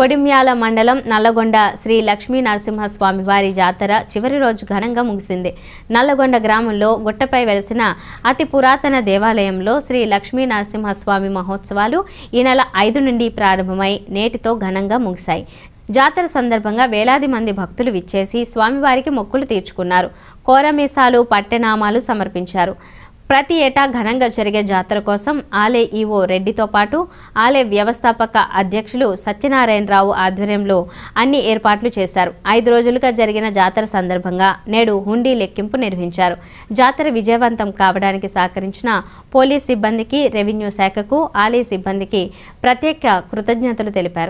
కొడిమ్యాల మండలం నల్లగొండ శ్రీ లక్ష్మీ నరసింహస్వామి వారి జాతర చివరి రోజు ఘనంగా ముగిసింది నల్లగొండ గ్రామంలో గుట్టపై వెలిసిన అతి పురాతన దేవాలయంలో శ్రీ లక్ష్మీ నరసింహస్వామి మహోత్సవాలు ఈ నెల ఐదు నుండి ప్రారంభమై నేటితో ఘనంగా ముగిశాయి జాతర సందర్భంగా వేలాది మంది భక్తులు విచ్చేసి స్వామివారికి మొక్కులు తీర్చుకున్నారు కోరమీసాలు పట్టెనామాలు సమర్పించారు ప్రతి ఏటా ఘనంగా జరిగే జాతర కోసం ఆలే ఈవో రెడ్డితో పాటు ఆలే వ్యవస్థాపక అధ్యక్షులు సత్యనారాయణరావు ఆధ్వర్యంలో అన్ని ఏర్పాట్లు చేశారు ఐదు రోజులుగా జరిగిన జాతర సందర్భంగా నేడు హుండీ లెక్కింపు నిర్వహించారు జాతర విజయవంతం కావడానికి సహకరించిన పోలీస్ సిబ్బందికి రెవెన్యూ శాఖకు ఆలయ సిబ్బందికి ప్రత్యేక కృతజ్ఞతలు తెలిపారు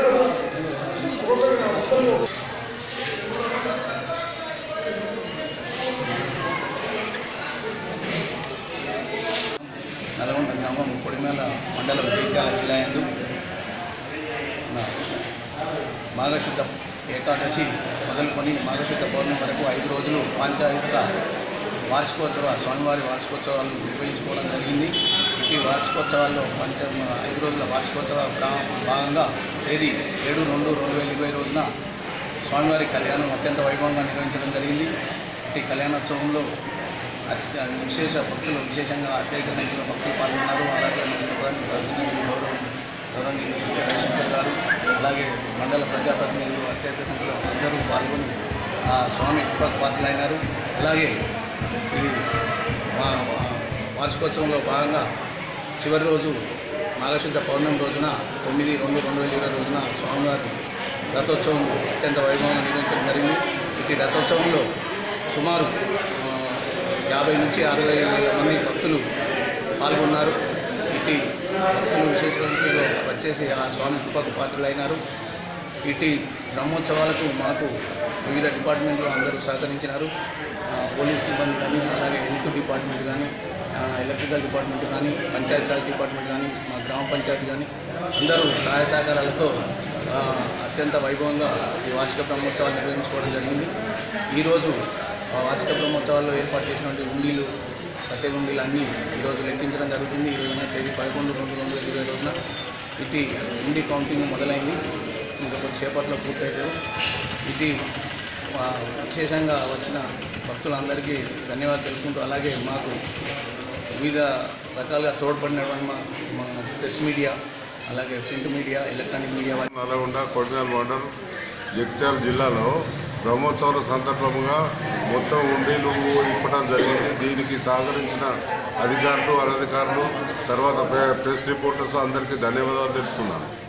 నల్గొండ గ్రామం కొడిమేల మండలం జైత్యాల జిల్లా యందు నా మాఘశుద్ధ ఏకాదశి మొదలుకొని మాఘశుద్ధ పౌర్ణమి వరకు ఐదు రోజులు పాంచాయుక్త వార్షికోత్సవ స్వామివారి వార్షికోత్సవాలు నిర్వహించుకోవడం జరిగింది ఈ వార్షికోత్సవాల్లో పంచ ఐదు రోజుల వార్షికోత్సవ ప్రా- భాగంగా తేదీ ఏడు రెండు రెండు వేల ఇరవై రోజున స్వామివారి కళ్యాణం అత్యంత వైభవంగా నిర్వహించడం జరిగింది ఈ కళ్యాణోత్సవంలో అత్య విశేష భక్తులు విశేషంగా అత్యధిక సంఖ్యలో భక్తులు పాల్గొన్నారు అలాగే మన ప్రధాని శాసనసభ్యులు గౌరవం గౌరవనీయులు శ్రీ రవిశంకర్ గారు అలాగే మండల ప్రజాప్రతినిధులు అత్యధిక సంఖ్యలో అందరూ పాల్గొని ఆ స్వామి కృపకు పాత్రలైనారు అలాగే ఈ మా మా వార్షికోత్సవంలో భాగంగా చివరి రోజు మాఘశుద్ధ పౌర్ణమి రోజున తొమ్మిది రెండు రెండు వేల ఇరవై రోజున స్వామివారి రథోత్సవం అత్యంత వైభవంగా నిర్వహించడం జరిగింది ఈ రథోత్సవంలో సుమారు ఆ, యాభై నుంచి అరవై వేల మంది భక్తులు పాల్గొన్నారు ఇటు భక్తులు విశేష సంఖ్యలో వచ్చేసి ఆ స్వామి కృపకు పాత్రులైనారు ఇటు బ్రహ్మోత్సవాలకు మాకు వివిధ డిపార్ట్మెంట్లు అందరూ సహకరించినారు ఆ, పోలీస్ సిబ్బంది కానీ అలాగే హెల్త్ డిపార్ట్మెంట్ కానీ ఆ, ఎలక్ట్రికల్ డిపార్ట్మెంట్ కానీ పంచాయతీరాజ్ డిపార్ట్మెంట్ కానీ మా గ్రామ పంచాయతీ కానీ అందరూ సహాయ సహకారాలతో ఆ, అత్యంత వైభవంగా ఈ వార్షిక బ్రహ్మోత్సవాలు నిర్వహించుకోవడం జరిగింది ఈరోజు ఆ వార్షిక బ్రహ్మోత్సవాల్లో ఏర్పాటు చేసినటువంటి ఉండీలు ప్రత్యేక ఉండీలు అన్నీ ఈరోజు లెక్కించడం జరుగుతుంది ఈ రోజున తేదీ పదకొండు రెండు రెండు వేల ఇరవై రోజున ఇది ఉండి కౌంటింగ్ మొదలైంది ఇంకా కొద్దిసేపట్లో పూర్తవుతుంది ఇది ఆ, విశేషంగా వచ్చిన భక్తులందరికీ ధన్యవాదాలు తెలుపుకుంటూ అలాగే మాకు వివిధ రకాలుగా తోడ్పడినటువంటి మా మా ప్రెస్ మీడియా అలాగే ప్రింట్ మీడియా ఎలక్ట్రానిక్ మీడియా వారి నల్గొండ కొడినాల్ మండల్ జగిత్యాల జిల్లాలో బ్రహ్మోత్సవాల సందర్భంగా మొత్తం ఉండీలు ఇప్పడం జరిగింది దీనికి సహకరించిన అధికారులు అనధికారులు తర్వాత ప్రె- ప్రెస్ రిపోర్టర్స్ అందరికీ ధన్యవాదాలు తెలుపుతున్నాను